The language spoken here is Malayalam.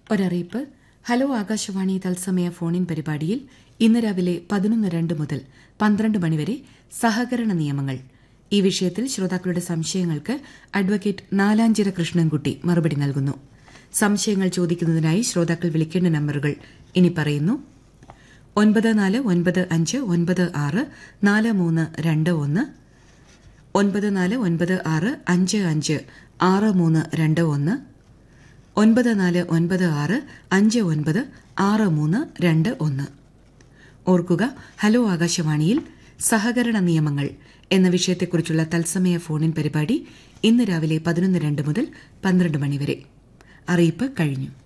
ഒരറിയിപ്പ് ഹലോ ആകാശവാണി തത്സമയ ഫോണിൻ പരിപാടിയിൽ ഇന്ന് രാവിലെ പതിനൊന്ന് രണ്ട് മുതൽ പന്ത്രണ്ട് മണിവരെ സഹകരണ നിയമങ്ങൾ ഈ വിഷയത്തിൽ ശ്രോതാക്കളുടെ സംശയങ്ങൾക്ക് അഡ്വക്കേറ്റ് നാലാഞ്ചിറ കൃഷ്ണൻകുട്ടി മറുപടി നൽകുന്നു സംശയങ്ങൾ ചോദിക്കുന്നതിനായി ശ്രോതാക്കൾ വിളിക്കേണ്ട നമ്പറുകൾ ഇനി പറയുന്നു ഒൻപത് നാല് ഒൻപത് അഞ്ച് ഒൻപത് ആറ് നാല് മൂന്ന് രണ്ട് ഒന്ന് ഒൻപത് നാല് ഒൻപത് ആറ് അഞ്ച് അഞ്ച് ആറ് മൂന്ന് രണ്ട് ഒന്ന് ഒൻപത് നാല് ഒൻപത് ആറ് അഞ്ച് ഒൻപത് ആറ് മൂന്ന് രണ്ട് ഒന്ന് ഓർക്കുക ഹലോ ആകാശവാണിയിൽ സഹകരണ നിയമങ്ങൾ എന്ന വിഷയത്തെക്കുറിച്ചുള്ള തത്സമയ ഫോണിൻ പരിപാടി ഇന്ന് രാവിലെ പതിനൊന്ന് രണ്ട് മുതൽ പന്ത്രണ്ട് മണിവരെ അറിയിപ്പ് കഴിഞ്ഞു